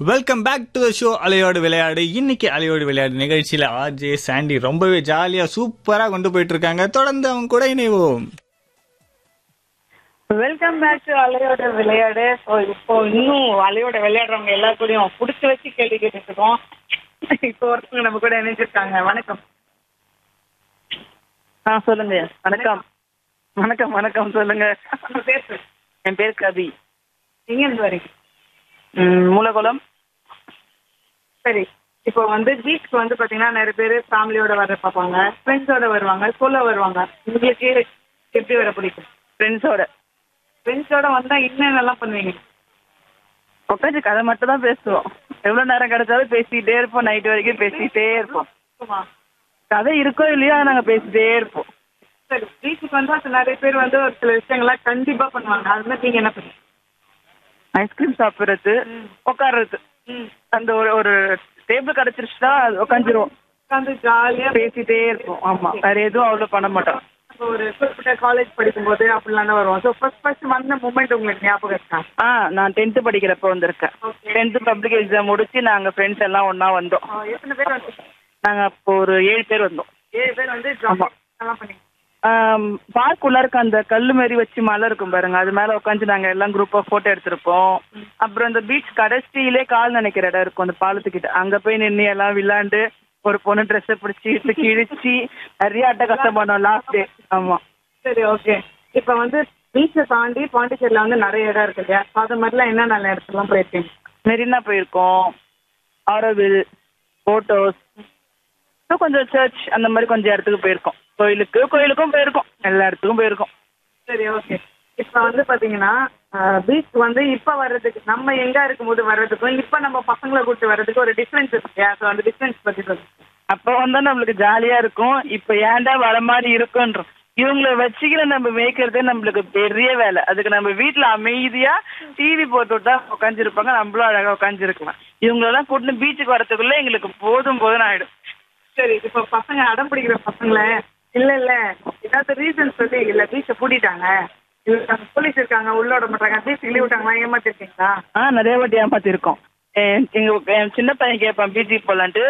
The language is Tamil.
வெல்கம் பேக் டு ஷோ அலையோடு விளையாடு இன்னைக்கு அலையோடு விளையாடு நிகழ்ச்சியில ஆர்ஜே சாண்டி ரொம்பவே ஜாலியா சூப்பரா கொண்டு போயிட்டு இருக்காங்க தொடர்ந்து அவங்க கூட இணைவோம் வெல்கம் பேக் டு அலையோட விளையாடு ஸோ இப்போ இன்னும் அலையோட விளையாடுறவங்க எல்லாருக்கூடயும் பிடிச்சி வச்சு கேள்வி கேட்டுட்டு இருக்கோம் இப்போ ஒருத்தவங்க நம்ம கூட இணைஞ்சிருக்காங்க வணக்கம் ஆ சொல்லுங்க வணக்கம் வணக்கம் வணக்கம் சொல்லுங்க உங்க பேர் சொல்லு. என் பேர் கவி எங்க இருந்து வரீங்க ம், மூலகுளம் சரி இப்போ வந்து பீச்சுக்கு வந்து பாத்தீங்கன்னா நிறைய பேர் ஃபேமிலியோட வர பார்ப்பாங்க ஃப்ரெண்ட்ஸோட வருவாங்க சொல்ல வருவாங்க உங்களுக்கு எப்படி வர பிடிக்கும் ஃப்ரெண்ட்ஸோட ஃப்ரெண்ட்ஸோட வந்தா என்னென்னலாம் பண்ணுவீங்க உட்காந்து கதை மட்டும் தான் பேசுவோம் எவ்வளோ நேரம் கிடைச்சாலும் பேசிக்கிட்டே இருப்போம் நைட் வரைக்கும் பேசிக்கிட்டே இருப்போம் ஆமா. கதை இருக்கோ இல்லையோ நாங்கள் பேசிட்டே இருப்போம் சரி பீச்சுக்கு வந்தா நிறைய பேர் வந்து ஒரு சில விஷயங்கள்லாம் கண்டிப்பா பண்ணுவாங்க அது மாதிரி நீங்க என்ன பண்ணுவீங்க ஐஸ்கிரீம் சாப்பிட்றது உட்கார்றது ம் அந்த ஒரு ஒரு டேபிள் கிடச்சிருச்சுன்னா அது உட்காந்துருவோம் உட்காந்து ஜாலியா பேசிட்டே இருப்போம் ஆமாம் வேற எதுவும் அவ்வளோ பண்ண மாட்டோம் இப்போ ஒரு குறிப்பிட்ட காலேஜ் படிக்கும்போது அப்படிலாம் தான் வருவோம் ஸோ ஃபர்ஸ்ட் ஃபர்ஸ்ட் வந்த மூமெண்ட் உங்களுக்கு ஞாபகம் இருக்கா ஆ நான் டென்த்து படிக்கிறப்போ வந்திருக்கேன் Okay. டென்த்து பப்ளிக் எக்ஸாம் முடிச்சு நாங்கள் ஃப்ரெண்ட்ஸ் எல்லாம் ஒன்றா வந்தோம் ஆ, எத்தனை பேர் வந்து நாங்கள் அப்போ ஒரு ஏழு பேர் வந்தோம் ஏழு பேர் வந்து ஆமா. எல்லாம் பண்ணீங்க பார்க் உள்ள இருக்க அந்த கல்லு மாரி வச்சு மலை இருக்கும் பாருங்க அது மேல உட்காந்து நாங்க எல்லாம் குரூப்பா போட்டோ எடுத்திருப்போம் அப்புறம் இந்த பீச் கடைசியிலே கால் நினைக்கிற இடம் இருக்கும் அந்த பாலத்துக்கிட்ட அங்க போய் நின்று எல்லாம் விளையாண்டு ஒரு பொண்ணு ட்ரெஸ்ஸை பிடிச்சி இழுத்து கிழிச்சு நிறைய அட்டகாசம் பண்ணோம் லாஸ்ட் டே ஆமா சரி ஓகே இப்போ வந்து பீச்சை தாண்டி பாண்டிச்சேரியில் வந்து நிறைய இடம் இருக்கு இல்லையா ஸோ அது மாதிரிலாம் என்ன நல்ல இடத்துலாம் போயிருக்கீங்க மெரினா போயிருக்கோம் ஆரோவில் போட்டோஸ் இன்னும் கொஞ்சம் சர்ச் அந்த மாதிரி கொஞ்சம் இடத்துக்கு போயிருக்கோம் கோயிலுக்கு கோயிலுக்கும் போயிருக்கோம் எல்லா இடத்துக்கும் போயிருக்கோம் சரி ஓகே இப்போ வந்து பார்த்தீங்கன்னா பீச் வந்து இப்போ வர்றதுக்கு நம்ம எங்கே இருக்கும்போது வர்றதுக்கும் இப்போ நம்ம பசங்களை கூப்பிட்டு வர்றதுக்கு ஒரு டிஃப்ரென்ஸ் இருக்கு இல்லையா ஸோ அந்த டிஃப்ரென்ஸ் பற்றி சொல்லுங்க அப்போ வந்தா நம்மளுக்கு ஜாலியா இருக்கும் இப்போ ஏன்டா வர மாதிரி இருக்குன்றோம் இவங்கள வச்சுக்கிற நம்ம மேய்க்கிறதே நம்மளுக்கு பெரிய வேலை அதுக்கு நம்ம வீட்ல அமைதியா டிவி போட்டு விட்டா உட்காந்துருப்பாங்க நம்மளும் அழகா உட்காந்துருக்கலாம் இவங்களெல்லாம் கூட்டிட்டு பீச்சுக்கு வரதுக்குள்ள எங்களுக்கு போதும் போதும் ஆயிடும் சரி இப்போ பசங்க அடம் பிடிக்கிற பசங்கள இல்ல இல்ல ஏதாவது ரீசன் சொல்லி இல்ல பீச்சை பூட்டிட்டாங்க இல்ல போலீஸ் இருக்காங்க உள்ள விட மாட்டாங்க பீச் லீவ் விட்டாங்களா ஏமாத்திருக்கீங்களா ஆ நிறைய வாட்டி ஏமாத்திருக்கோம் எங்க என் சின்ன பையன் கேட்பான் பீச்சுக்கு போலான்ட்டு